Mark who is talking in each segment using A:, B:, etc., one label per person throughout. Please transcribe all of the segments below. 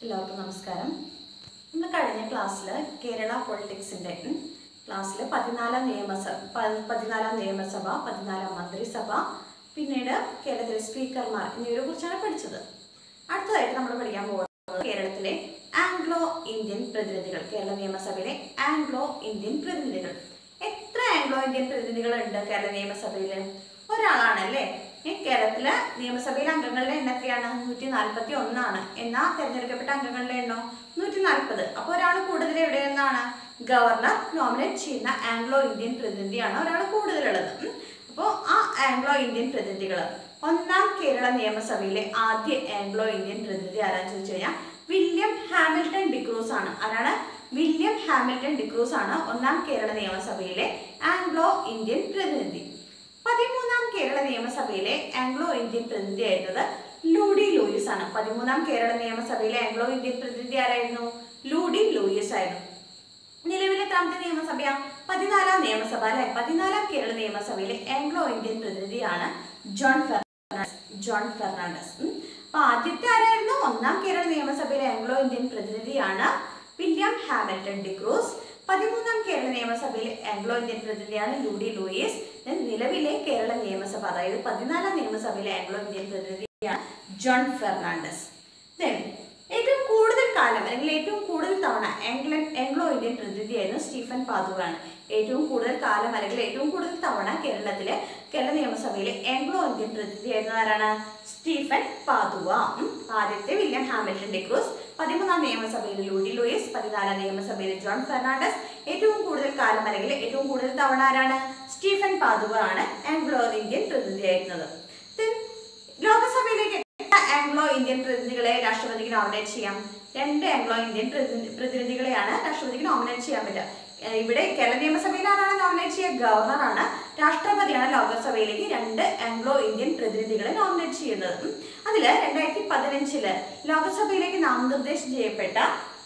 A: എല്ലാവർക്കും നമസ്കാരം നമ്മൾ കഴിഞ്ഞ ക്ലാസ്സിൽ കേരള പൊളിറ്റിക്സിൻ്റെ ക്ലാസ്സിൽ പതിനാലാം നിയമസഭ പ- പതിനാലാം നിയമസഭ പതിനാലാം മന്ത്രിസഭ പിന്നീട് കേരളത്തിലെ സ്പീക്കർമാർ എന്നിവരെ കുറിച്ചാണ് പഠിച്ചത് അടുത്തതായിട്ട് നമ്മൾ പഠിക്കാൻ പോകുന്നത് കേരളത്തിലെ ആംഗ്ലോ ഇന്ത്യൻ പ്രതിനിധികൾ കേരള നിയമസഭയിലെ ആംഗ്ലോ ഇന്ത്യൻ പ്രതിനിധികൾ എത്ര ആംഗ്ലോ ഇന്ത്യൻ പ്രതിനിധികളുണ്ട് കേരള നിയമസഭയിൽ ഒരാളാണല്ലേ ഈ കേരളത്തിലെ നിയമസഭയിലെ അംഗങ്ങളുടെ എണ്ണം എത്രയാണ് നൂറ്റി നാൽപ്പത്തി ഒന്നാണ് എന്നാൽ തെരഞ്ഞെടുക്കപ്പെട്ട അംഗങ്ങളുടെ എണ്ണോ നൂറ്റി നാൽപ്പത് അപ്പോൾ ഒരാൾ കൂടുതൽ എവിടെ നിന്നാണ് ഗവർണർ നോമിനേറ്റ് ചെയ്യുന്ന ആംഗ്ലോ ഇന്ത്യൻ പ്രതിനിധിയാണ് ഒരാൾ കൂടുതലുള്ളത് അപ്പോൾ ആ ആംഗ്ലോ ഇന്ത്യൻ പ്രതിനിധികൾ ഒന്നാം കേരള നിയമസഭയിലെ ആദ്യ ആംഗ്ലോ ഇന്ത്യൻ പ്രതിനിധി ആരാന്ന് ചോദിച്ചു കഴിഞ്ഞാൽ വില്യം ഹാമിൽട്ടൺ ഡിക്രൂസ് ആണ് ആരാണ് വില്യം ഹാമിൽട്ടൺ ഡിക്രൂസ് ആണ് ഒന്നാം കേരള നിയമസഭയിലെ ആംഗ്ലോ ഇന്ത്യൻ പ്രതിനിധി പതിമൂന്നാം കേരള നിയമസഭയിലെ ആംഗ്ലോ ഇന്ത്യൻ പ്രതിനിധി ആയിരുന്നത് ലൂഡി ലൂയിസ് ആണ് പതിമൂന്നാം കേരള നിയമസഭയിലെ ആംഗ്ലോ ഇന്ത്യൻ പ്രതിനിധി ആരായിരുന്നു ലൂഡി ലൂയിസ് ആയിരുന്നു നിലവിലെ എത്രാമത്തെ നിയമസഭയാ പതിനാലാം നിയമസഭ അല്ലെ പതിനാലാം കേരള നിയമസഭയിലെ ആംഗ്ലോ ഇന്ത്യൻ പ്രതിനിധിയാണ് ജോൺ ഫെർണാണ്ടസ് ജോൺ ഫെർണാണ്ടസ് ഉം. അപ്പൊ ആദ്യത്തെ ആരായിരുന്നു ഒന്നാം കേരള നിയമസഭയിലെ ആംഗ്ലോ ഇന്ത്യൻ പ്രതിനിധിയാണ് വില്യം ഹാമിൽട്ടൺ ഡിക്രൂസ് പതിമൂന്നാം കേരള നിയമസഭയിലെ ആംഗ്ലോ ഇന്ത്യൻ പ്രതിനിധിയാണ് ലൂഡി ലൂയിസ് Then നിലവിലെ കേരള നിയമസഭ അതായത് പതിനാലാം നിയമസഭയിലെ ആംഗ്ലോ ഇന്ത്യൻ പ്രതിനിധിയാണ് ജോൺ ഫെർണാണ്ടസ് Then ഏറ്റവും കൂടുതൽ കാലം അല്ലെങ്കിൽ ഏറ്റവും കൂടുതൽ തവണ ആംഗ്ലൻ ആംഗ്ലോ ഇന്ത്യൻ പ്രതിനിധിയായിരുന്നു സ്റ്റീഫൻ പാതുവാണ് ഏറ്റവും കൂടുതൽ കാലം അല്ലെങ്കിൽ ഏറ്റവും കൂടുതൽ തവണ കേരളത്തിലെ കേരള നിയമസഭയിലെ ആംഗ്ലോ ഇന്ത്യൻ പ്രതിനിധിയായിരുന്നു ആരാണ് സ്റ്റീഫൻ പാതുവ ഉം. ആദ്യത്തെ വില്യം ഹാമിൽട്ടൺ ഡിക്രൂസ് പതിമൂന്നാം നിയമസഭയിൽ ലൂഡി ലൂയിസ് പതിനാലാം നിയമസഭയിൽ ജോൺ ഫെർണാണ്ടസ് ഏറ്റവും കൂടുതൽ കാലം അല്ലെങ്കിൽ ഏറ്റവും കൂടുതൽ തവണ ആരാണ് സ്റ്റീഫൻ പാതുവ ആണ് ആംഗ്ലോ ഇന്ത്യൻ പ്രതിനിധിയായിരുന്നത് Then ലോകസഭയിലേക്ക് എത്ര ആംഗ്ലോ ഇന്ത്യൻ പ്രതിനിധികളെ രാഷ്ട്രപതിക്ക് നോമിനേറ്റ് ചെയ്യാം രണ്ട് ആംഗ്ലോ ഇന്ത്യൻ പ്രതിനി- പ്രതിനിധികളെയാണ് രാഷ്ട്രപതിക്ക് നോമിനേറ്റ് ചെയ്യാൻ പറ്റുക ഏഹ് ഇവിടെ കേരള നിയമസഭയിൽ ആരാണ് നോമിനേറ്റ് ചെയ്യുക ഗവർണറാണ് രാഷ്ട്രപതിയാണ് ലോകസഭയിലേക്ക് രണ്ട് ആംഗ്ലോ ഇന്ത്യൻ പ്രതിനിധികളെ നോമിനേറ്റ് ചെയ്യുന്നത് ഉം. അതില് രണ്ടായിരത്തി പതിനഞ്ചില് ലോകസഭയിലേക്ക് നാമനിർദ്ദേശം ചെയ്യപ്പെട്ട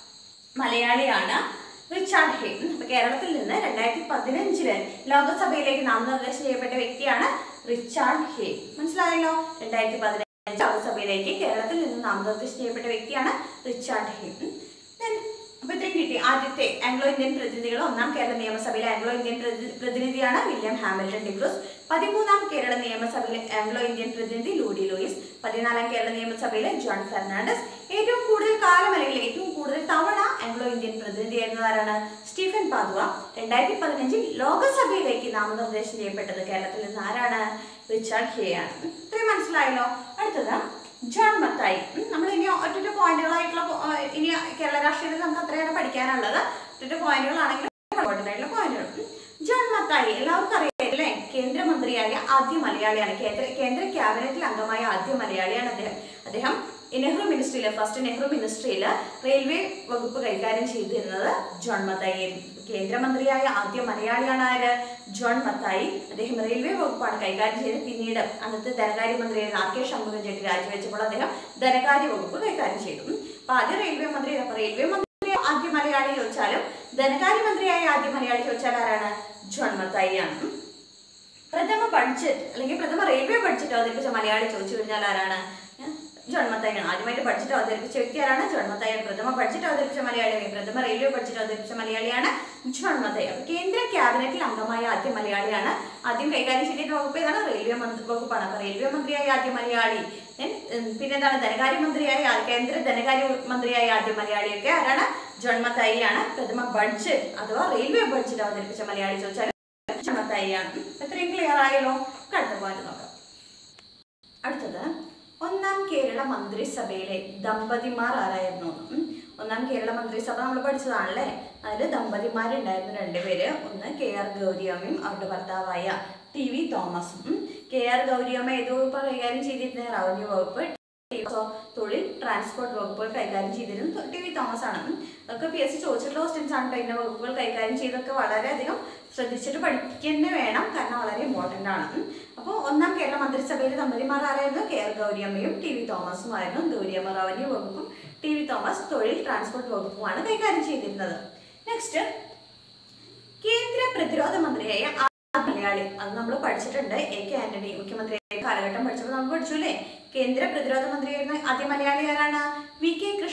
A: മലയാളിയാണ് റിച്ചാർഡ് ഹേ ഉം. അപ്പൊ കേരളത്തിൽ നിന്ന് രണ്ടായിരത്തി പതിനഞ്ചില് ലോകസഭയിലേക്ക് നാമനിർദ്ദേശം ചെയ്യപ്പെട്ട വ്യക്തിയാണ് റിച്ചാർഡ് ഹേ മനസ്സിലായല്ലോ രണ്ടായിരത്തി പതിനഞ്ച് ലോകസഭയിലേക്ക് കേരളത്തിൽ നിന്ന് നാമനിർദ്ദേശം ചെയ്യപ്പെട്ട വ്യക്തിയാണ് റിച്ചാർഡ് ഹേ ഉം. Then അപ്പൊ ഇത്രയും കിട്ടി ആദ്യത്തെ ആംഗ്ലോ ഇന്ത്യൻ പ്രതിനിധികൾ ഒന്നാം കേരള നിയമസഭയിലെ ആംഗ്ലോ ഇന്ത്യൻ പ്രതി- പ്രതിനിധിയാണ് വില്യം ഹാമിൽട്ടൺ ഡിക്രൂസ് പതിമൂന്നാം കേരള നിയമസഭയിലെ ആംഗ്ലോ ഇന്ത്യൻ പ്രതിനിധി ലൂഡി ലൂയിസ് പതിനാലാം കേരള നിയമസഭയിലെ ജോൺ ഫെർണാണ്ടസ് ഏറ്റവും കൂടുതൽ കാലം അല്ലെങ്കിൽ ഏറ്റവും കൂടുതൽ തവണ ആംഗ്ലോ ഇന്ത്യൻ പ്രതിനിധിയായിരുന്നത് ആരാണ് സ്റ്റീഫൻ പാതുവ രണ്ടായിരത്തി പതിനഞ്ചിൽ ലോകസഭയിലേക്ക് നാമനിർദ്ദേശം ചെയ്യപ്പെട്ടത് കേരളത്തിൽ നിന്ന് ആരാണ് റിച്ചാർഡ് ഹേ ആണ് ഇത്രയും മനസ്സിലായല്ലോ അടുത്തത് ജോൺ മത്തായി ഉം, നമ്മൾ ഇനി ഒറ്റ പോയിന്റുകളായിട്ടുള്ള പോ- ആ, ഇനി കേരള രാഷ്ട്രീയത്തിൽ നമുക്ക് അത്രയാണ് പഠിക്കാനുള്ളത് ഒറ്റ പോയിന്റുകളാണെങ്കിലും ഇമ്പോർട്ടൻ്റ് ആയിട്ടുള്ള പോയിന്റുകൾ ഉം. ജോൺ മത്തായി എല്ലാവർക്കും അറിയാമല്ലേ കേന്ദ്രമന്ത്രിയായ ആദ്യ മലയാളിയാണ് കേന്ദ്ര കേന്ദ്ര ക്യാബിനറ്റിൽ അംഗമായ ആദ്യ മലയാളിയാണ് അദ്ദേഹം അദ്ദേഹം നെഹ്റു മിനിസ്ട്രിയിലെ ഫസ്റ്റ് നെഹ്റു മിനിസ്ട്രിയിൽ റെയിൽവേ വകുപ്പ് കൈകാര്യം ചെയ്തിരുന്നത് ജോൺ മത്തായി ആയിരുന്നു. കേന്ദ്രമന്ത്രിയായ ആദ്യ മലയാളിയാണ് ആര് ജോൺ മത്തായി അദ്ദേഹം റെയിൽവേ വകുപ്പാണ് കൈകാര്യം ചെയ്തത് പിന്നീട് അന്നത്തെ ധനകാര്യമന്ത്രിയായിരുന്ന ആർ കെ ഷൺമുഖം ചെട്ടി രാജിവെച്ചപ്പോൾ അദ്ദേഹം ധനകാര്യ വകുപ്പ് കൈകാര്യം ചെയ്തു ഉം. അപ്പൊ ആദ്യം റെയിൽവേ മന്ത്രി അപ്പൊ റെയിൽവേ മന്ത്രി ആദ്യ മലയാളി ചോദിച്ചാലും ധനകാര്യമന്ത്രിയായ ആദ്യ മലയാളി ചോദിച്ചാൽ ആരാണ് ജോൺ മത്തായിയാണ് ഉം. പ്രഥമ ബഡ്ജറ്റ് അല്ലെങ്കിൽ പ്രഥമ റെയിൽവേ ബഡ്ജറ്റ് അവതരിപ്പിച്ച മലയാളി ചോദിച്ചു കഴിഞ്ഞാൽ ആരാണ് ഏഹ്? ജോൺ മത്തായിയാണ് ആദ്യമായിട്ട് ബഡ്ജറ്റ് അവതരിപ്പിച്ച വ്യക്തി ആരാണ് ജോൺ മത്തായിയാണ് പ്രഥമ ബഡ്ജറ്റ് അവതരിപ്പിച്ച മലയാളിയാണ് പ്രഥമ റെയിൽവേ ബഡ്ജറ്റ് അവതരിപ്പിച്ച മലയാളിയാണ് ജോൺ മത്തായി അപ്പൊ കേന്ദ്ര ക്യാബിനറ്റിൽ അംഗമായ ആദ്യ മലയാളിയാണ് ആദ്യം കൈകാര്യം ചെയ്തിരുന്ന വകുപ്പ് ഏതാണ് റെയിൽവേ മന്ത്രി വകുപ്പാണ് അപ്പൊ റെയിൽവേ മന്ത്രിയായ ആദ്യ മലയാളി then, ഉം, പിന്നെന്താണ് ധനകാര്യ മന്ത്രിയായ ആ- കേന്ദ്ര ധനകാര്യ മന്ത്രിയായ ആദ്യ മലയാളിയൊക്കെ ആരാണ് ജോൺ മത്തായിയാണ് പ്രഥമ ബഡ്ജറ്റ് അഥവാ റെയിൽവേ ബഡ്ജറ്റ് അവതരിപ്പിച്ച മലയാളി ചോദിച്ചാൽ ചുമത്തായിയാണ് എത്രയും ക്ലിയർ ആയല്ലോ നമുക്ക് അടുത്ത പോയിന്റ് നോക്കാം അടുത്തത് ഒന്നാം കേരള മന്ത്രിസഭയിലെ ദമ്പതിമാർ ആരായിരുന്നു എന്ന്. ഉം. ഒന്നാം കേരള മന്ത്രിസഭ നമ്മൾ പഠിച്ചതാണല്ലേ അതിൽ ദമ്പതിമാരുണ്ടായിരുന്നു രണ്ടുപേര് ഒന്ന് കെ ആർ ഗൗരിയമ്മയും അവരുടെ ഭർത്താവായ ടി വി തോമസും ഉം. കെ ആർ ഗൗരിയമ്മ ഏത് വകുപ്പ് കൈകാര്യം ചെയ്തിരുന്നത് റവന്യൂ വകുപ്പ് സോ തൊഴിൽ ട്രാൻസ്പോർട്ട് വകുപ്പുകൾ കൈകാര്യം ചെയ്തിരുന്നത് ടി വി തോമസ് ആണ് ഉം. അതൊക്കെ പി എസ് സി ചോദിച്ചിട്ടുള്ള ക്വസ്റ്റ്യൻസ് ആണ് കേട്ടോ ഇന്ന വകുപ്പുകൾ കൈകാര്യം ചെയ്തൊക്കെ വളരെയധികം ശ്രദ്ധിച്ചിട്ട് പഠിക്കുക വേണം കാരണം വളരെ ഇമ്പോർട്ടൻ്റ് ആണ് ഉം. അപ്പോൾ ഒന്നാം കേരള മന്ത്രിസഭയിലെ ദമ്പതിമാർ ആരായിരുന്നു കെ ആർ ഗൗരിയമ്മയും ടി വി തോമസും ആയിരുന്നു ഗൗരിയമ്മ റവന്യൂ വകുപ്പും ടി വി തോമസ് തൊഴിൽ ട്രാൻസ്പോർട്ട് വകുപ്പുമാണ് കൈകാര്യം ചെയ്തിരുന്നത് നെക്സ്റ്റ് കേന്ദ്ര പ്രതിരോധ മന്ത്രിയായ ആദ്യ മലയാളി അത് നമ്മൾ പഠിച്ചിട്ടുണ്ട് എ കെ ആന്റണി മുഖ്യമന്ത്രിയായ കാലഘട്ടം പഠിച്ചപ്പോൾ നമ്മൾ പഠിച്ചു അല്ലേ കേന്ദ്ര പ്രതിരോധ മന്ത്രിയായിരുന്ന ആദ്യ മലയാളി ആരാണ് വി കെ കൃഷ്ണ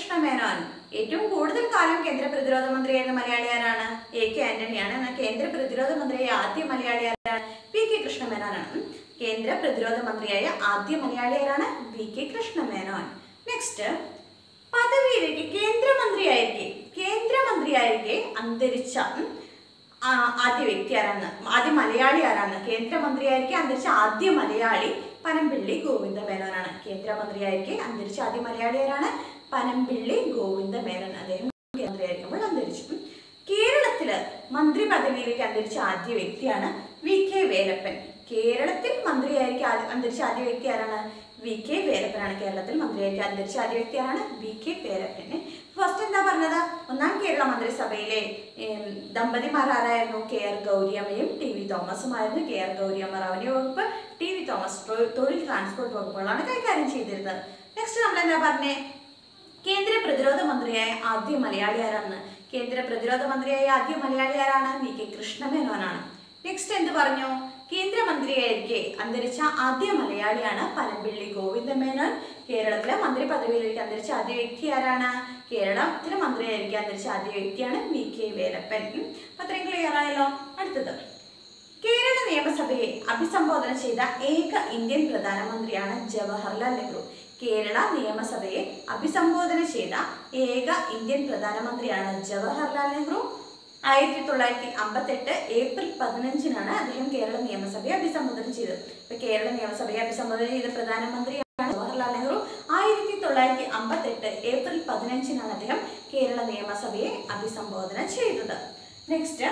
A: കൃഷ്ണമേനോൻ ഏറ്റവും കൂടുതൽ കാലം കേന്ദ്ര പ്രതിരോധ മന്ത്രിയായിരുന്ന മലയാളി ആരാണ് എ കെ ആന്റണിയാണ് എന്നാൽ കേന്ദ്ര പ്രതിരോധ മന്ത്രിയായ ആദ്യ മലയാളി ആരാണ് പി കെ കൃഷ്ണമേനോനാണ് ഉം. കേന്ദ്ര പ്രതിരോധ മന്ത്രിയായ ആദ്യ മലയാളി ആരാണ് വി കെ കൃഷ്ണമേനോൻ നെക്സ്റ്റ് പദവിയിലേക്ക് കേന്ദ്രമന്ത്രിയായിരിക്കെ കേന്ദ്രമന്ത്രിയായിരിക്കെ അന്തരിച്ച ഉം, ആ, ആദ്യ വ്യക്തി ആരാണ് ആദ്യ മലയാളി ആരാണ് കേന്ദ്രമന്ത്രിയായിരിക്കെ അന്തരിച്ച ആദ്യ മലയാളി പനമ്പിള്ളി ഗോവിന്ദ മേനോനാണ് കേന്ദ്രമന്ത്രിയായിരിക്കെ അന്തരിച്ച ആദ്യ മലയാളി ആരാണ് പനമ്പിള്ളി ഗോവിന്ദ മേനോൻ അദ്ദേഹം കേന്ദ്രമന്ത്രിയായിരിക്കുമ്പോൾ അന്തരിച്ചു ഉം. കേരളത്തില് മന്ത്രി പദവിയിലേക്ക് അന്തരിച്ച ആദ്യ വ്യക്തിയാണ് വി കെ വേലപ്പൻ കേരളത്തിൽ മന്ത്രിയായിരിക്കും ആദ്യ- അന്തരിച്ച ആദ്യ വ്യക്തി ആരാണ് വി കെ വേലപ്പനാണ് കേരളത്തിൽ മന്ത്രിയായിരിക്കും അന്തരിച്ച ആദ്യ വ്യക്തി ആരാണ് വി കെ വേലപ്പന് ഫസ്റ്റ് എന്താ പറഞ്ഞത് ഒന്നാം കേരള മന്ത്രിസഭയിലെ ഏം, ദമ്പതിമാർ ആരായിരുന്നു കെ ആർ ഗൗരിയമ്മയും ടി വി തോമസുമായിരുന്നു കെ ആർ ഗൗരിയമ്മ റവന്യൂ വകുപ്പ് ടി വി തോമസ് തൊ- തൊഴിൽ ട്രാൻസ്പോർട്ട് വകുപ്പുകളാണ് കൈകാര്യം ചെയ്തിരുന്നത് നെക്സ്റ്റ് നമ്മൾ എന്താ പറഞ്ഞേ കേന്ദ്ര പ്രതിരോധ മന്ത്രിയായ ആദ്യ മലയാളി ആരാണ് കേന്ദ്ര പ്രതിരോധ മന്ത്രിയായ ആദ്യ മലയാളി ആരാണ് വി കെ കൃഷ്ണമേനോനാണ് നെക്സ്റ്റ് എന്ത് പറഞ്ഞു കേന്ദ്രമന്ത്രിയായിരിക്കെ അന്തരിച്ച ആദ്യ മലയാളിയാണ് പനമ്പിള്ളി ഗോവിന്ദ മേനോൻ കേരളത്തിലെ മന്ത്രി പദവിയിലേക്ക് അന്തരിച്ച ആദ്യ വ്യക്തി ആരാണ് കേരളത്തിലെ മന്ത്രിയായിരിക്കെ അന്തരിച്ച ആദ്യ വ്യക്തിയാണ് വി കെ വേലപ്പൻ ഉം. അത്രയും ക്ലിയർ ആയല്ലോ അടുത്തത് കേരള നിയമസഭയെ അഭിസംബോധന ചെയ്ത ഏക ഇന്ത്യൻ പ്രധാനമന്ത്രിയാണ് ജവഹർലാൽ നെഹ്റു കേരള നിയമസഭയെ അഭിസംബോധന ചെയ്ത ഏക ഇന്ത്യൻ പ്രധാനമന്ത്രിയാണ് ജവഹർലാൽ നെഹ്റു ആയിരത്തി തൊള്ളായിരത്തി അമ്പത്തെട്ട് ഏപ്രിൽ പതിനഞ്ചിനാണ് അദ്ദേഹം കേരള നിയമസഭയെ അഭിസംബോധന ചെയ്തത് ഇപ്പൊ കേരള നിയമസഭയെ അഭിസംബോധന ചെയ്ത പ്രധാനമന്ത്രിയാണ് ജവഹർലാൽ നെഹ്റു ആയിരത്തി തൊള്ളായിരത്തി അമ്പത്തെട്ട് ഏപ്രിൽ പതിനഞ്ചിനാണ് അദ്ദേഹം കേരള നിയമസഭയെ അഭിസംബോധന ചെയ്തത് നെക്സ്റ്റ്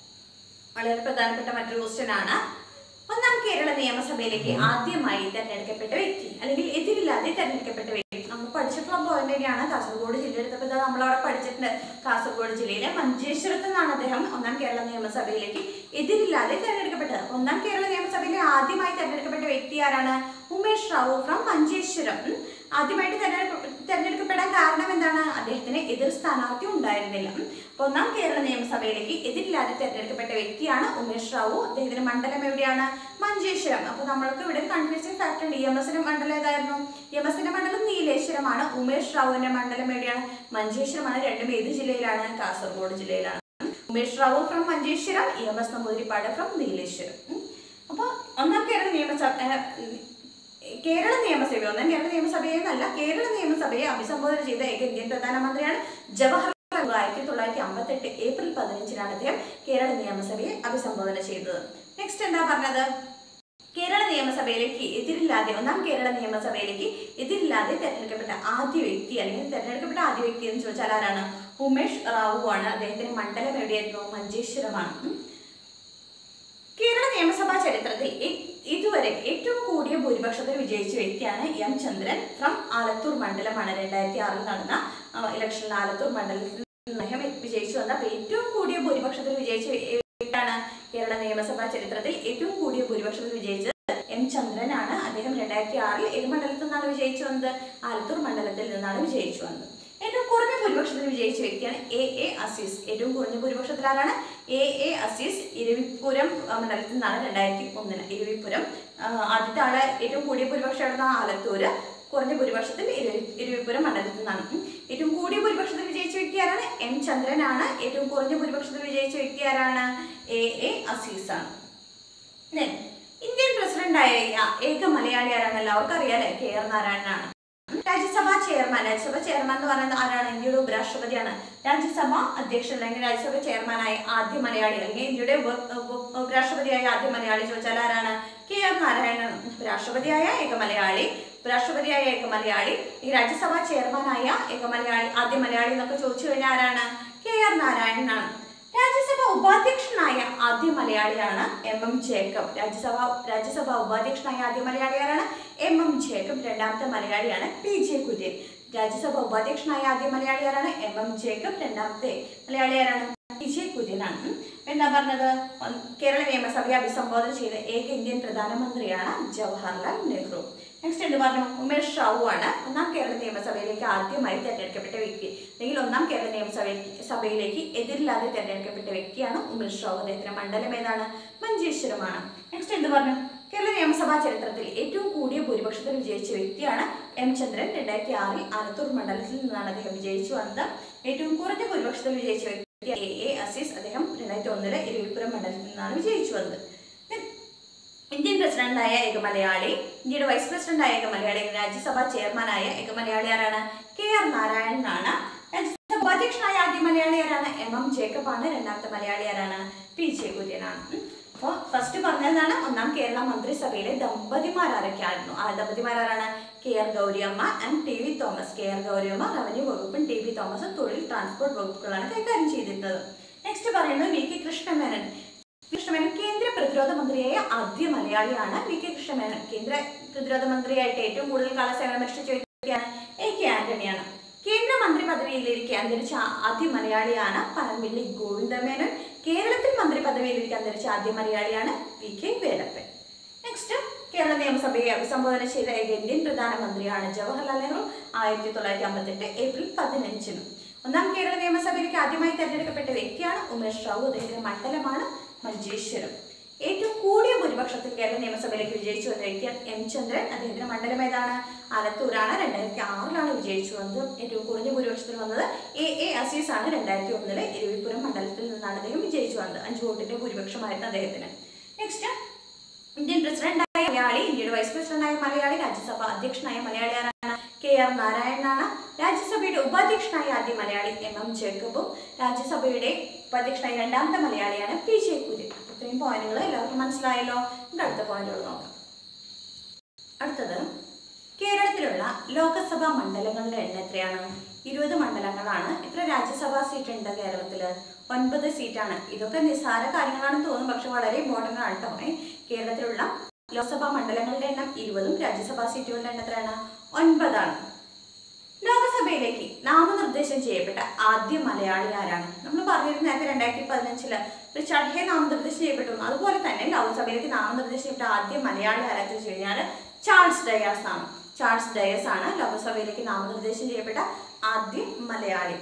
A: വളരെ പ്രധാനപ്പെട്ട മറ്റൊരു ക്വസ്റ്റ്യൻ ആണ് ഒന്നാം കേരള നിയമസഭയിലേക്ക് ആദ്യമായി തെരഞ്ഞെടുക്കപ്പെട്ട വ്യക്തി അല്ലെങ്കിൽ എതിരില്ലാതെ തെരഞ്ഞെടുക്കപ്പെട്ട വ്യക്തി നമ്മൾ പഠിച്ചിട്ടുള്ള പോയിന്റ് തന്നെയാണ് കാസർഗോഡ് ജില്ല എടുത്തപ്പോൾ ഇതാ നമ്മളവിടെ പഠിച്ചിട്ടുണ്ട് കാസർഗോഡ് ജില്ലയിലെ മഞ്ചേശ്വരത്ത് നിന്നാണ് അദ്ദേഹം ഒന്നാം കേരള നിയമസഭയിലേക്ക് എതിരില്ലാതെ തെരഞ്ഞെടുക്കപ്പെട്ടത് ഒന്നാം കേരള നിയമസഭയിലെ ആദ്യമായി തെരഞ്ഞെടുക്കപ്പെട്ട വ്യക്തി ആരാണ് ഉമേഷ് റാവു ഫ്രം മഞ്ചേശ്വരം ഉം. ആദ്യമായിട്ട് തെരഞ്ഞെടുപ്പ് തെരഞ്ഞെടുക്കപ്പെടാൻ കാരണം എന്താണ് അദ്ദേഹത്തിന് എതിർ സ്ഥാനാർത്ഥി ഉണ്ടായിരുന്നില്ല ഉം. അപ്പൊ ഒന്നാം കേരള നിയമസഭയിലേക്ക് എതിരില്ലാതെ തെരഞ്ഞെടുക്കപ്പെട്ട വ്യക്തിയാണ് ഉമേഷ് റാവു അദ്ദേഹത്തിന്റെ മണ്ഡലം എവിടെയാണ് മഞ്ചേശ്വരം അപ്പൊ നമ്മൾക്ക് ഇവിടെ കൺഫ്യൂസിംഗ് ഫാക്ടർ ഉണ്ട് ഇ എം എസിന്റെ മണ്ഡലം ഏതായിരുന്നു ഇ എം എസിന്റെ മണ്ഡലം നീലേശ്വരമാണ് ഉമേഷ് റാവുവിന്റെ മണ്ഡലം എവിടെയാണ് മഞ്ചേശ്വരമാണ് രണ്ടും ഏത് ജില്ലയിലാണ് കാസർഗോഡ് ജില്ലയിലാണ് Umesh Rao from Manjeshwaram E M S Namboodiripad from Nileshwaram ഉം. അപ്പൊ ഒന്നാം കേരള നിയമസഭ ഏഹ്, കേരള നിയമസഭ ഒന്നാം കേരള നിയമസഭയെ എന്നല്ല കേരള നിയമസഭയെ അഭിസംബോധന ചെയ്ത ഏക ഇന്ത്യൻ പ്രധാനമന്ത്രിയാണ് ജവഹർലാൽ നെഹ്റു ആയിരത്തി തൊള്ളായിരത്തി അമ്പത്തെട്ട് ഏപ്രിൽ പതിനഞ്ചിനാണ് അദ്ദേഹം കേരള നിയമസഭയെ അഭിസംബോധന ചെയ്തത് നെക്സ്റ്റ് എന്താ പറഞ്ഞത് കേരള നിയമസഭയിലേക്ക് എതിരില്ലാതെ ഒന്നാം കേരള നിയമസഭയിലേക്ക് എതിരില്ലാതെ തെരഞ്ഞെടുക്കപ്പെട്ട ആദ്യ വ്യക്തി അല്ലെങ്കിൽ തെരഞ്ഞെടുക്കപ്പെട്ട ആദ്യ വ്യക്തി എന്ന് ചോദിച്ചാൽ ആരാണ് ഉമേഷ് റാവു ആണ് അദ്ദേഹത്തിന്റെ മണ്ഡലം എവിടെയായിരുന്നു മഞ്ചേശ്വരമാണ് ഉം. കേരള നിയമസഭാ ചരിത്രത്തിൽ ഇ- ഇതുവരെ ഏറ്റവും കൂടിയ ഭൂരിപക്ഷത്തിൽ വിജയിച്ച വ്യക്തിയാണ് എം ചന്ദ്രൻ ഫ്രം ആലത്തൂർ മണ്ഡലമാണ് രണ്ടായിരത്തി ആറിൽ നടന്ന ആ, ഇലക്ഷനിൽ ആലത്തൂർ മണ്ഡലത്തിൽ അദ്ദേഹം വിജയിച്ചു വന്ന അപ്പൊ ഏറ്റവും കൂടിയ ഭൂരിപക്ഷത്തിൽ വിജയിച്ച വ്യക്തിയാണ് കേരള നിയമസഭാ ചരിത്രത്തിൽ ഏറ്റവും കൂടിയ ഭൂരിപക്ഷത്തിൽ വിജയിച്ചത് എം ചന്ദ്രനാണ് അദ്ദേഹം രണ്ടായിരത്തി ആറിൽ ഏത് മണ്ഡലത്തിൽ നിന്നാണ് വിജയിച്ചു വന്നത് ആലത്തൂർ മണ്ഡലത്തിൽ നിന്നാണ് വിജയിച്ചു വന്നത് ഏറ്റവും കുറഞ്ഞ ഭൂരിപക്ഷത്തിൽ വിജയിച്ച വ്യക്തിയാണ് എ എ അസീസ് ഏറ്റവും കുറഞ്ഞ ഭൂരിപക്ഷത്തിൽ ആരാണ് എ എ അസീസ് ഇരവിപുരം ആ, മണ്ഡലത്തിൽ നിന്നാണ് രണ്ടായിരത്തി ഒന്നിന് ഇരവിപുരം ആ, ആദ്യത്തെ ആള് ഏറ്റവും കൂടിയ ഭൂരിപക്ഷം ആയിരുന്ന ആലത്തൂര് കുറഞ്ഞ ഭൂരിപക്ഷത്തിൽ ഇരവി ഇരവിപുരം മണ്ഡലത്തിൽ നിന്നാണ് ഉം. ഏറ്റവും കൂടിയ ഭൂരിപക്ഷത്തിൽ വിജയിച്ച വ്യക്തി ആരാണ് എം ചന്ദ്രനാണ് ഏറ്റവും കുറഞ്ഞ ഭൂരിപക്ഷത്തിൽ വിജയിച്ച വ്യക്തി ആരാണ് എ എ അസീസ് ആണ് Then, ഇന്ത്യൻ പ്രസിഡന്റായ ഏക മലയാളി ആരാണ് എല്ലാവർക്കും അറിയാലേ കെ ആർ നാരായണനാണ് രാജ്യസഭാ ചെയർമാൻ രാജ്യസഭ ചെയർമാൻ എന്ന് പറയുന്നത് ആരാണ് ഇന്ത്യയുടെ ഉപരാഷ്ട്രപതിയാണ് രാജ്യസഭ അധ്യക്ഷൻ അല്ലെങ്കിൽ രാജ്യസഭ ചെയർമാനായ ആദ്യ മലയാളി അല്ലെങ്കിൽ ഇന്ത്യയുടെ ഉപ- ഉപ- ഉപരാഷ്ട്രപതിയായ ആദ്യ മലയാളി ചോദിച്ചാൽ ആരാണ് കെ ആർ നാരായണൻ രാഷ്ട്രപതിയായ ഏക മലയാളി ഉപരാഷ്ട്രപതിയായ ഏക മലയാളി ഈ രാജ്യസഭാ ചെയർമാനായ ഏക മലയാളി ആദ്യ മലയാളി എന്നൊക്കെ ചോദിച്ചു കഴിഞ്ഞാൽ ആരാണ് കെ ആർ നാരായണനാണ് രാജ്യസഭ ഉപാധ്യക്ഷനായ ആദ്യ മലയാളിയാണ് എം എം ജേക്കബ് രാജ്യസഭ രാജ്യസഭ ഉപാധ്യക്ഷനായ ആദ്യ മലയാളി ആരാണ് എം എം ജേക്കബ് രണ്ടാമത്തെ മലയാളിയാണ് പി ജെ കുര്യൻ രാജ്യസഭ ഉപാധ്യക്ഷനായ ആദ്യ മലയാളി ആരാണ് എം എം ജേക്കബ് രണ്ടാമത്തെ മലയാളി ആരാണ് പി ജെ കുര്യനാണ് ഉം. എന്താ പറഞ്ഞത് ഒന്ന് കേരള നിയമസഭയെ അഭിസംബോധന ചെയ്ത ഏക ഇന്ത്യൻ പ്രധാനമന്ത്രിയാണ് ജവഹർലാൽ നെഹ്റു നെക്സ്റ്റ് എന്ത് പറഞ്ഞു ഉമേഷ് റാവു ആണ് ഒന്നാം കേരള നിയമസഭയിലേക്ക് ആദ്യമായി തെരഞ്ഞെടുക്കപ്പെട്ട വ്യക്തി അല്ലെങ്കിൽ ഒന്നാം കേരള നിയമസഭയിൽ സഭയിലേക്ക് എതിരില്ലാതെ തെരഞ്ഞെടുക്കപ്പെട്ട വ്യക്തിയാണ് ഉമേഷ് റാവു അദ്ദേഹത്തിന്റെ മണ്ഡലം ഏതാണ് മഞ്ചേശ്വരമാണ് നെക്സ്റ്റ് എന്ത് പറഞ്ഞു കേരള നിയമസഭാ ചരിത്രത്തിൽ ഏറ്റവും കൂടിയ ഭൂരിപക്ഷത്തിൽ വിജയിച്ച വ്യക്തിയാണ് എം ചന്ദ്രൻ രണ്ടായിരത്തി ആറിൽ ആലത്തൂർ മണ്ഡലത്തിൽ നിന്നാണ് അദ്ദേഹം വിജയിച്ചു വന്നത് ഏറ്റവും കുറഞ്ഞ ഭൂരിപക്ഷത്തിൽ വിജയിച്ച വ്യക്തി എ എ അസീസ് അദ്ദേഹം രണ്ടായിരത്തി ഒന്നില് ഇരുവിപുരം മണ്ഡലത്തിൽ നിന്നാണ് വിജയിച്ചു വന്നത് Then ഇന്ത്യൻ പ്രസിഡന്റായ ഏക മലയാളി ഇന്ത്യയുടെ വൈസ് പ്രസിഡന്റായ ഏക മലയാളി രാജ്യസഭാ ചെയർമാനായ ഏക മലയാളി ആരാണ് കെ ആർ നാരായണനാണ് രാജ്യസഭാ ഉപാധ്യക്ഷനായ ആദ്യ മലയാളി ആരാണ് എം എം ജേക്കബ് ആണ് രണ്ടാമത്തെ മലയാളി ആരാണ് പി ജെ കുര്യനാണ് അപ്പോൾ ഫസ്റ്റ് പറഞ്ഞതാണ് ഒന്നാം കേരള മന്ത്രിസഭയിലെ ദമ്പതിമാരാരൊക്കെയായിരുന്നു ആ ദമ്പതിമാരാരാണ് K R Gouriamma and T V Thomas K R Gouriamma revenue വകുപ്പും ടി വി തോമസ് തൊഴിൽ ട്രാൻസ്പോർട്ട് വകുപ്പുകളാണ് കൈകാര്യം ചെയ്തിരുന്നത് നെക്സ്റ്റ് പറയുന്നത് വി കെ കൃഷ്ണമേനൻ കൃഷ്ണമേനൻ കേന്ദ്ര പ്രതിരോധ മന്ത്രിയായ ആദ്യ മലയാളിയാണ് വി കെ കൃഷ്ണമേനൻ കേന്ദ്ര പ്രതിരോധ മന്ത്രിയായിട്ട് ഏറ്റവും കൂടുതൽ കാല സേവനം അനുഷ്ഠിച്ച വ്യക്തിയാണ് എ കെ ആന്റണിയാണ് കേന്ദ്ര മന്ത്രി പദവിയിലിരിക്കെ അന്തരിച്ച ആദ്യ മലയാളിയാണ് പനമ്പിള്ളി ഗോവിന്ദമേനൻ കേരളത്തിൽ മന്ത്രി പദവിയിലിരിക്കെ അന്തരിച്ച ആദ്യ മലയാളിയാണ് V K Velappan next Kerala നിയമസഭയെ അഭിസംബോധന ചെയ്ത ഏക ഇന്ത്യൻ പ്രധാനമന്ത്രിയാണ് ജവഹർലാൽ നെഹ്റു ആയിരത്തി തൊള്ളായിരത്തി അമ്പത്തെട്ട് ഏപ്രിൽ പതിനഞ്ചിന് ഒന്നാം കേരള നിയമസഭയിലേക്ക് ആദ്യമായി തെരഞ്ഞെടുക്കപ്പെട്ട വ്യക്തിയാണ് ഉമേഷ് റാവു അദ്ദേഹത്തിന്റെ മണ്ഡലമാണ് മഞ്ചേശ്വരം ഏറ്റവും കൂടിയ ഭൂരിപക്ഷത്തിൽ കേരള നിയമസഭയിലേക്ക് വിജയിച്ചു വന്ന വ്യക്തിയാണ് എം ചന്ദ്രൻ അദ്ദേഹത്തിന്റെ മണ്ഡലം ഏതാണ് ആലത്തൂരാണ് രണ്ടായിരത്തി ആറിലാണ് വിജയിച്ചു വന്നത് ഏറ്റവും കുറഞ്ഞ ഭൂരിപക്ഷത്തിൽ വന്നത് എ എ അസീസ് ആണ് രണ്ടായിരത്തി ഒന്നില് ഇരുവിപുരം മണ്ഡലത്തിൽ നിന്നാണ് അദ്ദേഹം വിജയിച്ചു വന്നത് അഞ്ച് വോട്ടിന്റെ ഭൂരിപക്ഷമായിരുന്നു അദ്ദേഹത്തിന് നെക്സ്റ്റ് ഇന്ത്യൻ പ്രസിഡന്റായ മലയാളി ഇന്ത്യയുടെ വൈസ് പ്രസിഡന്റായ മലയാളി രാജ്യസഭ അധ്യക്ഷനായ മലയാളി ആരാണ് കെ ആർ നാരായണനാണ് രാജ്യസഭയുടെ ഉപാധ്യക്ഷനായ ആദ്യ മലയാളി എം എം ജേക്കബും രാജ്യസഭയുടെ ഉപാധ്യക്ഷനായ രണ്ടാമത്തെ മലയാളിയാണ് പി ജെ കുര്യൻ അപ്പൊ ഇത്രയും പോയിന്റുകൾ എല്ലാവർക്കും മനസ്സിലായല്ലോ നമുക്ക് അടുത്ത പോയിന്റുകൾ നോക്കാം അടുത്തത് കേരളത്തിലുള്ള ലോകസഭാ മണ്ഡലങ്ങളുടെ എണ്ണം എത്രയാണ് ഇരുപത് മണ്ഡലങ്ങളാണ് എത്ര രാജ്യസഭാ സീറ്റ് ഉണ്ട് കേരളത്തിൽ ഒൻപത് സീറ്റാണ് ഇതൊക്കെ നിസ്സാര കാര്യങ്ങളാണെന്ന് തോന്നും പക്ഷെ വളരെ ഇമ്പോർട്ടൻ്റ് ആണ് കേട്ടോ ഏ. കേരളത്തിലുള്ള ലോക്സഭാ മണ്ഡലങ്ങളുടെ എണ്ണം ഇരുപതും രാജ്യസഭാ സീറ്റുകളുടെ എണ്ണം എത്രയാണ് ഒൻപതാണ് ലോകസഭയിലേക്ക് നാമനിർദ്ദേശം ചെയ്യപ്പെട്ട ആദ്യ മലയാളി ആരാണ് നമ്മൾ പറഞ്ഞിരുന്ന നേരത്തെ രണ്ടായിരത്തി പതിനഞ്ചില് റിച്ചാർഡ് ഹേ നാമനിർദ്ദേശം ചെയ്യപ്പെട്ടു അതുപോലെ തന്നെ ലോകസഭയിലേക്ക് നാമനിർദ്ദേശം ചെയ്യപ്പെട്ട ആദ്യ മലയാളി ആരാന്ന് വെച്ച് കഴിഞ്ഞാൽ ചാൾസ് ഡയാസ് ആണ് ചാൾസ് ഡയസ് ആണ് ലോകസഭയിലേക്ക് നാമനിർദ്ദേശം ചെയ്യപ്പെട്ട ആദ്യ മലയാളി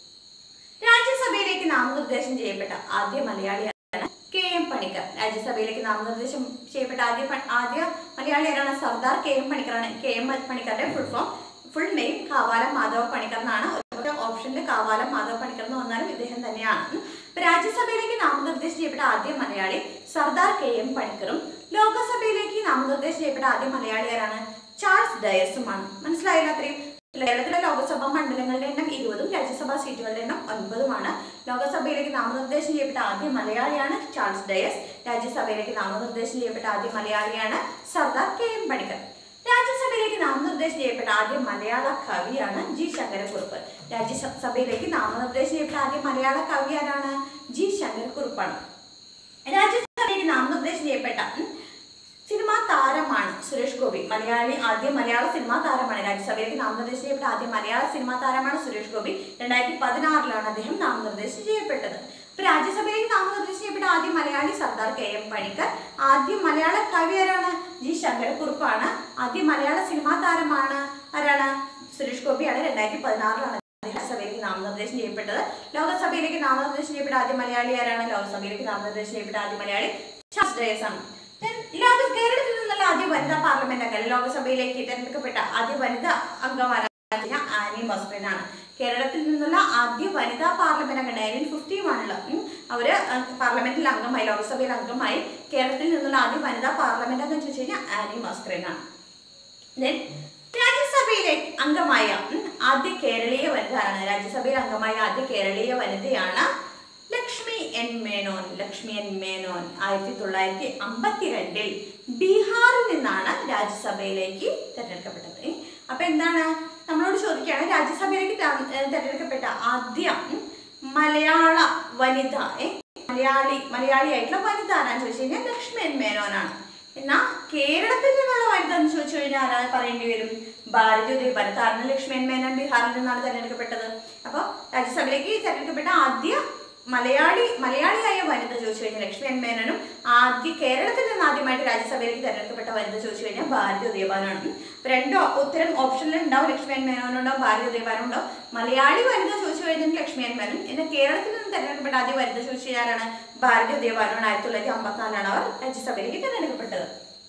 A: രാജ്യസഭയിലേക്ക് നാമനിർദ്ദേശം ചെയ്യപ്പെട്ട ആദ്യ മലയാളിയാണ് കെ എം പണിക്കർ രാജ്യസഭയിലേക്ക് നാമനിർദ്ദേശം ചെയ്യപ്പെട്ട ആദ്യ പ- ആദ്യ മലയാളി ആരാണ് സർദാർ കെ എം പണിക്കറാണ് കെ എം പണിക്കറുടെ full form full name Kavalam Madhava Panicker എന്നാണ് ഒരു ഓപ്ഷനിൽ കാവാലം മാധവ പണിക്കർ എന്ന് വന്നാലും ഇദ്ദേഹം തന്നെയാണ് ഉം. അപ്പൊ രാജ്യസഭയിലേക്ക് നാമനിർദ്ദേശം ചെയ്യപ്പെട്ട ആദ്യ മലയാളി സർദാർ കെ എം പണിക്കറും ലോകസഭയിലേക്ക് നാമനിർദ്ദേശം ചെയ്യപ്പെട്ട ആദ്യ മലയാളി ആരാണ് ചാൾസ് ഡയസുമാണ് മനസ്സിലായില്ല അത്രയും കേരളത്തിലെ ലോകസഭാ മണ്ഡലങ്ങളുടെ എണ്ണം ഇരുപതും രാജ്യസഭാ സീറ്റുകളുടെ എണ്ണം ഒൻപതുമാണ് ലോകസഭയിലേക്ക് നാമനിർദ്ദേശം ചെയ്യപ്പെട്ട ആദ്യ മലയാളിയാണ് ചാൾസ് ഡയസ് രാജ്യസഭയിലേക്ക് നാമനിർദ്ദേശം ചെയ്യപ്പെട്ട ആദ്യ മലയാളിയാണ് സർദാർ കെ എം പണിക്കർ രാജ്യസഭയിലേക്ക് നാമനിർദ്ദേശം ചെയ്യപ്പെട്ട ആദ്യ മലയാള കവിയാണ് ജി ശങ്കരക്കുറുപ്പ് രാജ്യസഭയിലേക്ക് നാമനിർദ്ദേശം ചെയ്യപ്പെട്ട ആദ്യ മലയാള കവി ആരാണ് ജി ശങ്കരക്കുറുപ്പാണ് രാജ്യസഭയിലേക്ക് നാമനിർദ്ദേശം ചെയ്യപ്പെട്ട ഉം, സിനിമാ താരമാണ് സുരേഷ് ഗോപി മലയാളി ആദ്യ മലയാള സിനിമാ താരമാണ് രാജ്യസഭയിലേക്ക് നാമനിർദ്ദേശം ചെയ്യപ്പെട്ട ആദ്യ മലയാള സിനിമാ താരമാണ് സുരേഷ് ഗോപി രണ്ടായിരത്തി പതിനാറിലാണ് അദ്ദേഹം നാമനിർദ്ദേശം ചെയ്യപ്പെട്ടത് അപ്പൊ രാജ്യസഭയിലേക്ക് നാമനിർദ്ദേശം ചെയ്യപ്പെട്ട ആദ്യ മലയാളി സർദാർ കെ എം പണിക്കർ ആദ്യ മലയാള കവി ആരാണ് ജി ശങ്കരക്കുറുപ്പാണ് ആദ്യ മലയാള സിനിമാ താരമാണ് ആരാണ് സുരേഷ് ഗോപിയാണ് രണ്ടായിരത്തി പതിനാറിലാണ് ലോകസഭയിലേക്ക് നാമനിർദ്ദേശം ചെയ്യപ്പെട്ടത് ലോകസഭയിലേക്ക് നാമനിർദ്ദേശം ചെയ്യപ്പെട്ട ആദ്യ മലയാളി ആരാണ് ലോകസഭയിലേക്ക് നാമനിർദ്ദേശം ചെയ്യപ്പെട്ട ആദ്യ മലയാളി ചാൾസ് ഡയസ് ആണ് Then ലോക കേരളത്തിൽ നിന്നുള്ള ആദ്യ വനിതാ പാർലമെന്റ് അംഗം ലോകസഭയിലേക്ക് തിരഞ്ഞെടുക്കപ്പെട്ട ആദ്യ വനിതാ അംഗമാണ് ആനി മസ്ബിൻ ആണ് കേരളത്തിൽ നിന്നുള്ള ആദ്യ വനിതാ പാർലമെന്റ് അംഗം നയൻറ്റീൻ ഫിഫ്റ്റി വണ്ണില് അവര് അഹ് പാർലമെന്റിൽ അംഗമായി ലോകസഭയിൽ അംഗമായി കേരളത്തിൽ നിന്നുള്ള ആദ്യ വനിതാ പാർലമെന്റ് അംഗം ചോദിച്ചു കഴിഞ്ഞാൽ ആനി മസ്ക്രിൻ ആണ് Then രാജ്യസഭയിലെ അംഗമായ ഉം, ആദ്യ കേരളീയ വനിതയാണ് രാജ്യസഭയിൽ അംഗമായ ആദ്യ കേരളീയ വനിതയാണ് ലക്ഷ്മി എൻ മേനോൻ ലക്ഷ്മി എൻ മേനോൻ ആയിരത്തി തൊള്ളായിരത്തി അമ്പത്തിരണ്ടിൽ ബീഹാറിൽ നിന്നാണ് രാജ്യസഭയിലേക്ക് തെരഞ്ഞെടുക്കപ്പെട്ടത് ഏ, അപ്പൊ എന്താണ് നമ്മളോട് ചോദിക്കുകയാണ് രാജ്യസഭയിലേക്ക് ത- ഏ, തെരഞ്ഞെടുക്കപ്പെട്ട ആദ്യ ഉം, മലയാള വനിത ഏ, മലയാളി മലയാളിയായിട്ടുള്ള വനിത ആരാന്ന് ചോദിച്ചു കഴിഞ്ഞാൽ ലക്ഷ്മി എൻ മേനോനാണ് എന്നാ കേരളത്തിൽ നിന്നുള്ള വനിത എന്ന് ചോദിച്ചു കഴിഞ്ഞാൽ ആരാ പറയേണ്ടി വരും ഭാരതി ഉദയപാല കാരണം ലക്ഷ്മൺ മേനോൻ ബീഹാറിൽ നിന്നാണ് തെരഞ്ഞെടുക്കപ്പെട്ടത് അപ്പോൾ രാജ്യസഭയിലേക്ക് തെരഞ്ഞെടുക്കപ്പെട്ട ആദ്യ മലയാളി മലയാളിയായ വനിത ചോദിച്ചു കഴിഞ്ഞാൽ ലക്ഷ്മി എൻ മേനോനും ആദ്യ കേരളത്തിൽ നിന്ന് ആദ്യമായിട്ട് രാജ്യസഭയിലേക്ക് തെരഞ്ഞെടുക്കപ്പെട്ട വനിത ചോദിച്ചു കഴിഞ്ഞാൽ ഭാരതി ഉദയപാലാണ് അപ്പൊ രണ്ട് ഓ- ഉത്തരം ഓപ്ഷനിൽ ഉണ്ടാവും ലക്ഷ്മി എൻ മേനോനും ഉണ്ടാവും ഭാരതി ഉദയപാനും ഉണ്ടാവും മലയാളി വനിത ചോദിച്ചു കഴിഞ്ഞാൽ ലക്ഷ്മി എൻ മേനോൻ എന്നാൽ കേരളത്തിൽ നിന്ന് തെരഞ്ഞെടുക്കപ്പെട്ട ആദ്യ വനിത ചോദിച്ചു കഴിഞ്ഞാലാണ് ഭാരതി ഉദയപാലാണ് ആയിരത്തി തൊള്ളായിരത്തി അമ്പത്തിനാലാണ് അവർ രാജ്യസഭയിലേക്ക് തെരഞ്ഞെടുക്കപ്പെട്ടത്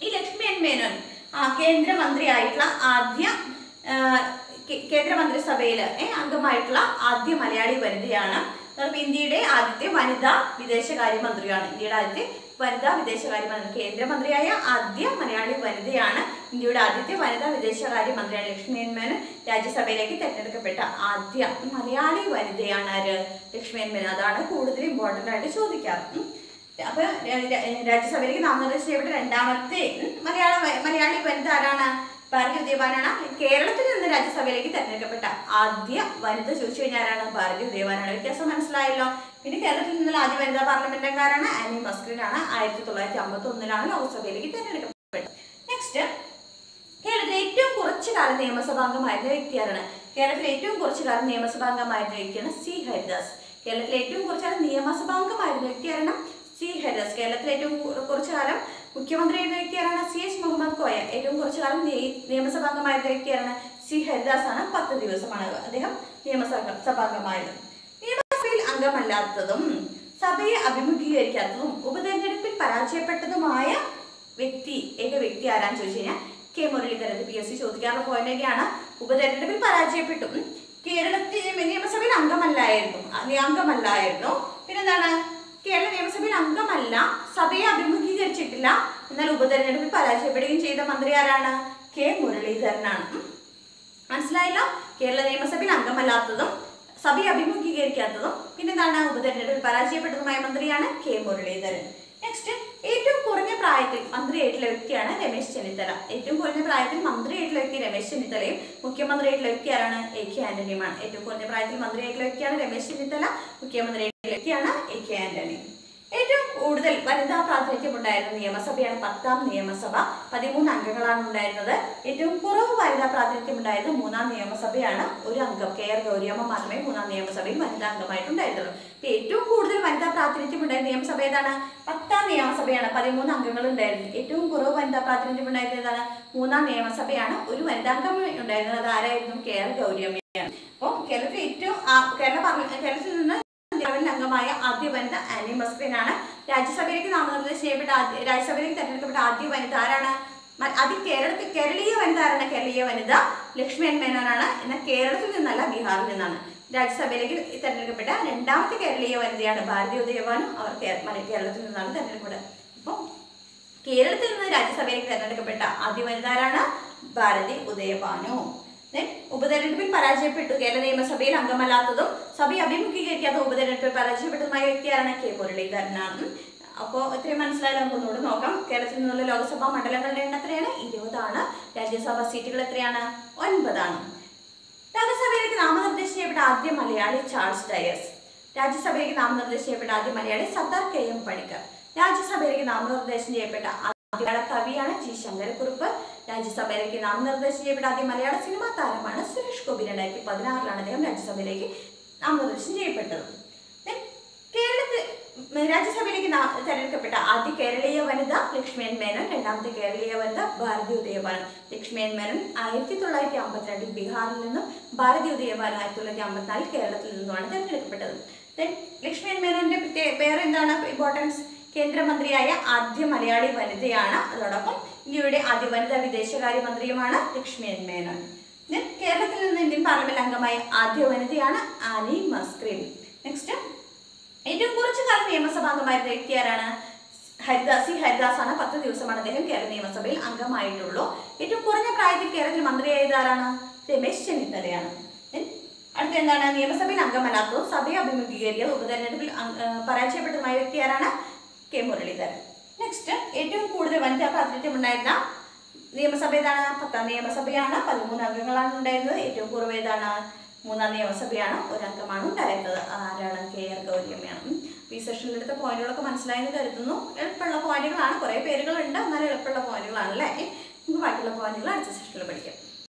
A: ഈ ലക്ഷ്മി എൻ മേനോൻ ആ കേന്ദ്രമന്ത്രിയായിട്ടുള്ള ആദ്യ ആ, കേ- കേന്ദ്രമന്ത്രിസഭയിൽ അംഗമായിട്ടുള്ള ആദ്യ മലയാളി വനിതയാണ് അതോടൊപ്പം ഇന്ത്യയുടെ ആദ്യത്തെ വനിതാ വിദേശകാര്യമന്ത്രിയാണ് ഇന്ത്യയുടെ ആദ്യത്തെ വനിതാ വിദേശകാര്യമന്ത്രി കേന്ദ്രമന്ത്രിയായ ആദ്യ മലയാളി വനിതയാണ് ഇന്ത്യയുടെ ആദ്യത്തെ വനിതാ വിദേശകാര്യമന്ത്രിയാണ് ലക്ഷ്മി എൻ മേനോൻ രാജ്യസഭയിലേക്ക് തെരഞ്ഞെടുക്കപ്പെട്ട ആദ്യ മലയാളി വനിതയാണ് ആര് ലക്ഷ്മി എൻ മേനോൻ അതാണ് കൂടുതൽ ഇമ്പോർട്ടൻ്റ് ആയിട്ട് ചോദിക്കാറ് ഉം. അപ്പൊ ര- ര- രാജ്യസഭയിലേക്ക് നാമനിർദ്ദേശം ചെയ്യപ്പെട്ട രണ്ടാമത്തെ ഉം, മലയാള വ- മലയാളി വനിത ആരാണ് ഭാരതി ഉദയവാനാണ് കേരളത്തിൽ നിന്ന് രാജ്യസഭയിലേക്ക് തെരഞ്ഞെടുക്കപ്പെട്ട ആദ്യ വനിത ചോദിച്ചു കഴിഞ്ഞാൽ ആരാണ് ഭാരതി ഉദയവാനാണ് വ്യത്യാസം മനസ്സിലായല്ലോ പിന്നെ കേരളത്തിൽ നിന്നുള്ള ആദ്യ വനിതാ പാർലമെന്റംകാരാണ് ആനി മസ്ക്രിനാണ് ആയിരത്തി തൊള്ളായിരത്തി അമ്പത്തി ഒന്നിലാണ് ലോക്സഭയിലേക്ക് തെരഞ്ഞെടുക്കപ്പെട്ടത് നെക്സ്റ്റ് കേരളത്തിലെ ഏറ്റവും കുറച്ചു കാലം നിയമസഭാംഗമായിരുന്ന വ്യക്തിയാരാണ് കേരളത്തിലെ ഏറ്റവും കുറച്ചു കാലം നിയമസഭാംഗമായിരുന്ന വ്യക്തിയാണ് സി ഹരിദാസ് കേരളത്തിലെ ഏറ്റവും കുറച്ചു കാലം നിയമസഭാംഗമായിരുന്ന വ്യക്തിയാരാണ് സി ഹരിദാസ് കേരളത്തിലെ ഏറ്റവും കു- കുറച്ചു കാലം മുഖ്യമന്ത്രിയായിരുന്ന വ്യക്തിയാരാണ് സി എച്ച് മുഹമ്മദ് കോയ ഏറ്റവും കുറച്ചു കാലം നിയ- നിയമസഭാംഗമായിരുന്ന വ്യക്തിയാരാണ് സി ഹരിദാസ് ആണ് പത്ത് ദിവസമാണ് അദ്ദേഹം നിയമസഭ സഭാംഗമായത് നിയമസഭയിൽ അംഗമല്ലാത്തതും സഭയെ അഭിമുഖീകരിക്കാത്തതും ഉപതെരഞ്ഞെടുപ്പിൽ പരാജയപ്പെട്ടതുമായ വ്യക്തി ഏക വ്യക്തി ആരാന്ന് ചോദിച്ചു കഴിഞ്ഞാൽ K Muraleedharan P S C ചോദിക്കാറുള്ള പോയിന്റ് തന്നെയാണ് ഉപതെരഞ്ഞെടുപ്പിൽ പരാജയപ്പെട്ടു ഉം. കേരളത്തിൽ നിയമസഭയിൽ അംഗമല്ലായിരുന്നു ആ, നി- അംഗമല്ലായിരുന്നു പിന്നെന്താണ് കേരള നിയമസഭയിൽ അംഗമല്ല സഭയെ അഭിമുഖീകരിച്ചിട്ടില്ല എന്നാൽ ഉപതെരഞ്ഞെടുപ്പിൽ പരാജയപ്പെടുകയും ചെയ്ത മന്ത്രി ആരാണ് കെ മുരളീധരനാണ് ഉം. മനസ്സിലായല്ലോ കേരള നിയമസഭയിൽ അംഗമല്ലാത്തതും സഭയെ അഭിമുഖീകരിക്കാത്തതും പിന്നെന്താണ് ഉപതെരഞ്ഞെടുപ്പിൽ പരാജയപ്പെട്ടതുമായ മന്ത്രിയാണ് കെ മുരളീധരൻ നെക്സ്റ്റ് ഏറ്റവും കുറഞ്ഞ പ്രായത്തിൽ മന്ത്രിയായിട്ടുള്ള വ്യക്തിയാണ് രമേശ് ചെന്നിത്തല ഏറ്റവും കുറഞ്ഞ പ്രായത്തിൽ മന്ത്രിയായിട്ടുള്ള വ്യക്തി രമേശ് ചെന്നിത്തലയും മുഖ്യമന്ത്രിയായിട്ടുള്ള വ്യക്തി ആരാണ് എ കെ ആന്റണിയുമാണ് ഏറ്റവും കുറഞ്ഞ പ്രായത്തിൽ മന്ത്രിയായിട്ടുള്ള വ്യക്തിയാണ് രമേശ് ചെന്നിത്തല മുഖ്യമന്ത്രിയായിട്ടുള്ള വ്യക്തിയാണ് എ കെ ആന്റണി ഏറ്റവും കൂടുതൽ വനിതാ പ്രാതിനിധ്യം ഉണ്ടായിരുന്ന നിയമസഭയാണ് പത്താം നിയമസഭ പതിമൂന്ന് അംഗങ്ങളാണ് ഉണ്ടായിരുന്നത് ഏറ്റവും കുറവ് വനിതാ പ്രാതിനിധ്യം ഉണ്ടായിരുന്നത് മൂന്നാം നിയമസഭയാണ് ഒരു അംഗം കെ ആർ ഗൗരിയമ്മ മാത്രമേ മൂന്നാം നിയമസഭയിൽ വനിതാ അംഗമായിട്ടുണ്ടായിരുന്നുള്ളൂ ഇപ്പൊ ഏറ്റവും കൂടുതൽ വനിതാ പ്രാതിനിധ്യം ഉണ്ടായിരുന്ന നിയമസഭ ഏതാണ് പത്താം നിയമസഭയാണ് പതിമൂന്ന് അംഗങ്ങൾ ഉണ്ടായിരുന്നു ഏറ്റവും കുറവ് വനിതാ പ്രാതിനിധ്യം ഉണ്ടായിരുന്നത് ഏതാണ് മൂന്നാം നിയമസഭയാണ് ഒരു വനിതാംഗം ഉണ്ടായിരുന്നത് അത് ആരായിരുന്നു കെ ആർ ഗൗരിയമ്മയാണ് അപ്പോൾ കേരളത്തിൽ ഏറ്റവും ആ, കേരള പാർലമെന്റ് കേരളത്തിൽ നിന്ന് നിലവിൽ അംഗമായ ആദ്യ വനിത ആനി മസ്ക്രീൻ ആണ് രാജ്യസഭയിലേക്ക് നാമനിർദ്ദേശം ചെയ്യപ്പെട്ട ആദ്യ രാജ്യസഭയിലേക്ക് തെരഞ്ഞെടുക്കപ്പെട്ട ആദ്യ വനിത ആരാണ് മ- ആദ്യ കേരളത്തിൽ കേരളീയ വനിത ആരാണ് കേരളീയ വനിത ലക്ഷ്മി എൻ മേനോനാണ് എന്നാൽ കേരളത്തിൽ നിന്നല്ല ബീഹാറിൽ നിന്നാണ് രാജ്യസഭയിലേക്ക് തെരഞ്ഞെടുക്കപ്പെട്ട രണ്ടാമത്തെ കേരളീയ വനിതയാണ് ഭാരതി ഉദയവാനും അവർ കേ- മല- കേരളത്തിൽ നിന്നാണ് തെരഞ്ഞെടുക്കപ്പെട്ടത് അപ്പോൾ കേരളത്തിൽ നിന്ന് രാജ്യസഭയിലേക്ക് തെരഞ്ഞെടുക്കപ്പെട്ട ആദ്യ വനിത ആരാണ് ഭാരതി ഉദയഭാനു Then ഉപതെരഞ്ഞെടുപ്പിൽ പരാജയപ്പെട്ടു കേരള നിയമസഭയിൽ അംഗമല്ലാത്തതും സഭയെ അഭിമുഖീകരിക്കാത്ത ഉപതെരഞ്ഞെടുപ്പിൽ പരാജയപ്പെട്ടതുമായ വ്യക്തിയാണ് കെ മുരളീധരനാണ് അപ്പോൾ ഇത്രയും മനസ്സിലായാലും നമുക്ക് ഒന്നുകൂടെ നോക്കാം കേരളത്തിൽ നിന്നുള്ള ലോക്സഭാ മണ്ഡലങ്ങളുടെ എണ്ണം എത്രയാണ് ഇരുപതാണ് രാജ്യസഭാ സീറ്റുകൾ എത്രയാണ് ഒൻപതാണ് രാജ്യസഭയിലേക്ക് നാമനിർദ്ദേശം ചെയ്യപ്പെട്ട ആദ്യ മലയാളി ചാൾസ് ഡയസ് രാജ്യസഭയിലേക്ക് നാമനിർദ്ദേശം ചെയ്യപ്പെട്ട ആദ്യ മലയാളി സർദാർ കെ എം പണിക്കർ രാജ്യസഭയിലേക്ക് നാമനിർദ്ദേശം ചെയ്യപ്പെട്ട ആദ്യ മലയാള കവിയാണ് ജി ശങ്കരക്കുറുപ്പ് രാജ്യസഭയിലേക്ക് നാമനിർദ്ദേശം ചെയ്യപ്പെട്ട ആദ്യ മലയാള സിനിമാ താരമാണ് സുരേഷ് ഗോപി രണ്ടായിരത്തി പതിനാറിലാണ് അദ്ദേഹം രാജ്യസഭയിലേക്ക് നാമനിർദ്ദേശം ചെയ്യപ്പെട്ടത് Then കേരളത്തിൽ ഉം, രാജ്യസഭയിലേക്ക് നാ- തെരഞ്ഞെടുക്കപ്പെട്ട ആദ്യ കേരളീയ വനിത ലക്ഷ്മിയൻ മേനോൻ രണ്ടാമത്തെ കേരളീയ വനിത ഭാരതി ഉദയവാൻ ലക്ഷ്മിയൻ മേനോൻ ആയിരത്തി തൊള്ളായിരത്തി അമ്പത്തിരണ്ടിൽ ബീഹാറിൽ നിന്നും ഭാരതി ഉദയവാൻ ആയിരത്തി തൊള്ളായിരത്തി അമ്പത്തിനാലിൽ കേരളത്തിൽ നിന്നുമാണ് തെരഞ്ഞെടുക്കപ്പെട്ടത് Then ലക്ഷ്മിയൻ മേനോന്റെ പ്രത്യേക വേറെ എന്താണ് ഇമ്പോർട്ടൻസ് കേന്ദ്രമന്ത്രിയായ ആദ്യ മലയാളി വനിതയാണ് അതോടൊപ്പം ഇന്ത്യയുടെ ആദ്യ വനിതാ വിദേശകാര്യ മന്ത്രിയുമാണ് ലക്ഷ്മിയൻ മേനോൻ Then കേരളത്തിൽ നിന്ന് ഇന്ത്യൻ പാർലമെന്റ് അംഗമായ ആദ്യ വനിതയാണ് ആനി മസ്ക്രീൻ നെക്സ്റ്റ് ഏറ്റവും കുറച്ചു കാലം നിയമസഭാംഗമായിരുന്ന വ്യക്തി ആരാണ് ഹരിദാസ് സി ഹരിദാസ് ആണ് പത്ത് ദിവസമാണ് അദ്ദേഹം കേരള നിയമസഭയിൽ അംഗമായിട്ടുള്ളൂ ഏറ്റവും കുറഞ്ഞ പ്രായത്തിൽ കേരളത്തിൽ മന്ത്രിയായത് ആരാണ് രമേശ് ചെന്നിത്തലയാണ് Then അടുത്ത എന്താണ് നിയമസഭയിൽ അംഗമല്ലാത്തതും സഭയെ അഭിമുഖീകരിക്കുക ഉപതെരഞ്ഞെടുപ്പിൽ അംഗ- ഏർ പരാജയപ്പെട്ടതുമായ വ്യക്തി ആരാണ് കെ മുരളീധരൻ നെക്സ്റ്റ് ഏറ്റവും കൂടുതൽ വനിതാ പ്രാതിനിധ്യം ഉണ്ടായിരുന്ന നിയമസഭ ഏതാണ് പത്താം നിയമസഭയാണ് പതിമൂന്ന് അംഗങ്ങളാണ് ഉണ്ടായിരുന്നത് ഏറ്റവും കുറവ് ഏതാണ് മൂന്നാം നിയമസഭയാണ് ഒരംഗമാണ് ഉണ്ടായിരുന്നത് ആരാണ് കെ ആർ ഗൗരിയമ്മയാണ് ഉം. ഈ സെഷനിൽ എടുത്ത പോയിന്റുകളൊക്കെ മനസ്സിലായെന്ന് കരുതുന്നു എളുപ്പമുള്ള പോയിന്റുകളാണ് കുറേ പേരുകളുണ്ട് എന്നാലും എളുപ്പമുള്ള പോയിന്റുകളാണ് അല്ലേ നമുക്ക് ബാക്കിയുള്ള പോയിന്റുകൾ അടുത്ത സെഷനിൽ പഠിക്കാം